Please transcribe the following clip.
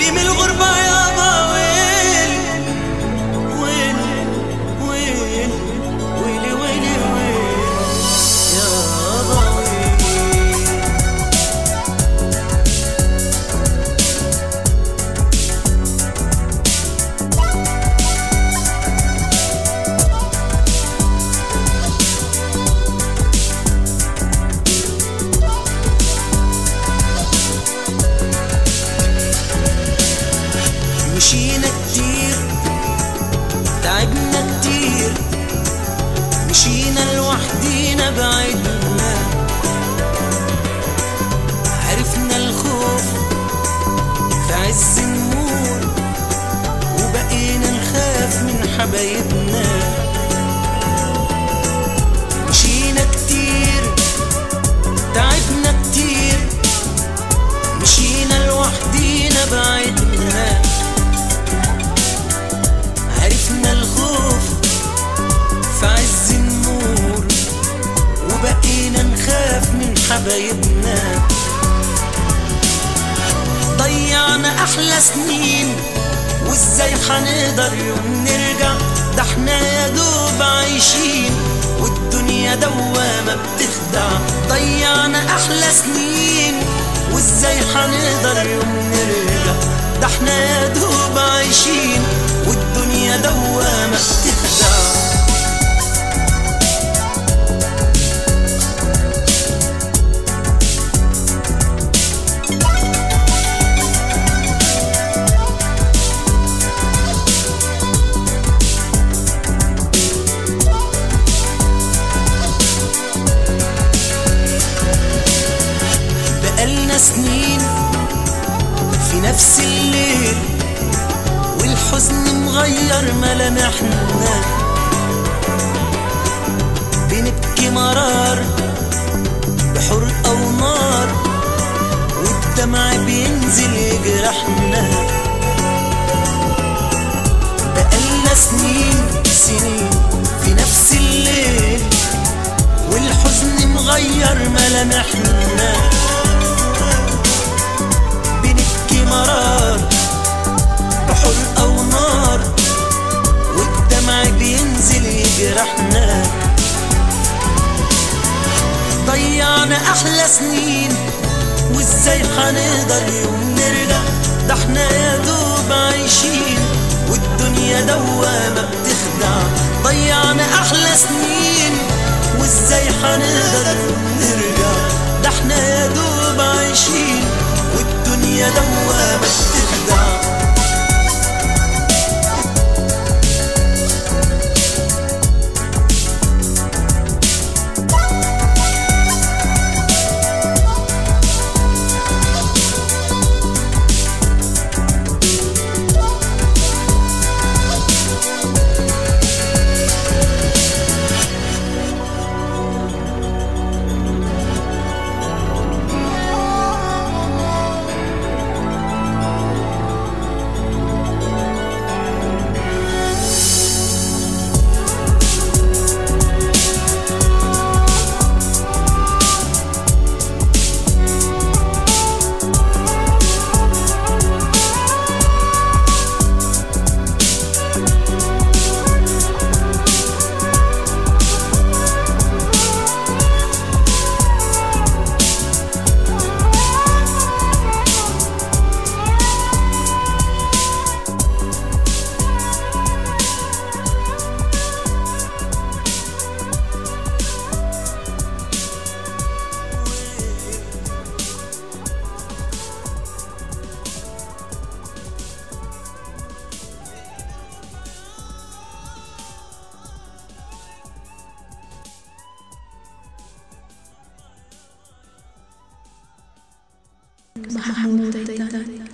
ويلي من الغربة يابا ويلي ويلي ويلي ويلي ويلي ويلي يابا ويلي مشينا كتير تعبنا كتير مشينا لوحدينا بعدنا عرفنا الخوف في عز النور وبقينا نخاف من حبايبنا مشينا كتير تعبنا كتير مشينا لوحدينا بعدنا عرفنا الخوف في عز النور وبقينا نخاف من حبايبنا ضيعنا احلى سنين وازاي حنقدر يوم نرجع ده احنا يا دوب عايشين والدنيا دوامة بتخدع ضيعنا احلى سنين وازاي حنقدر يوم نرجع ده احنا يا دوب عايشين والدنيا دوامة بتخدع بقالنا سنين في نفس الليل والحزن مغير ملامحنا بنبكي مرار بحرقة ونار والدمع بينزل يجرحنا بقالنا سنين سنين في نفس الليل والحزن مغير ملامحنا بنبكي مرار بحرقة ونار والدمع بينزل يجرحنا ضيعنا أحلى سنين وازاي حنقدر يوم نرجع ده احنا يا دوب عايشين والدنيا دوامة بتخدع ضيعنا أحلى سنين وازاي حنقدر يوم نرجع ده احنا يا دوب عايشين والدنيا دوامة بتخدع محمود تيتان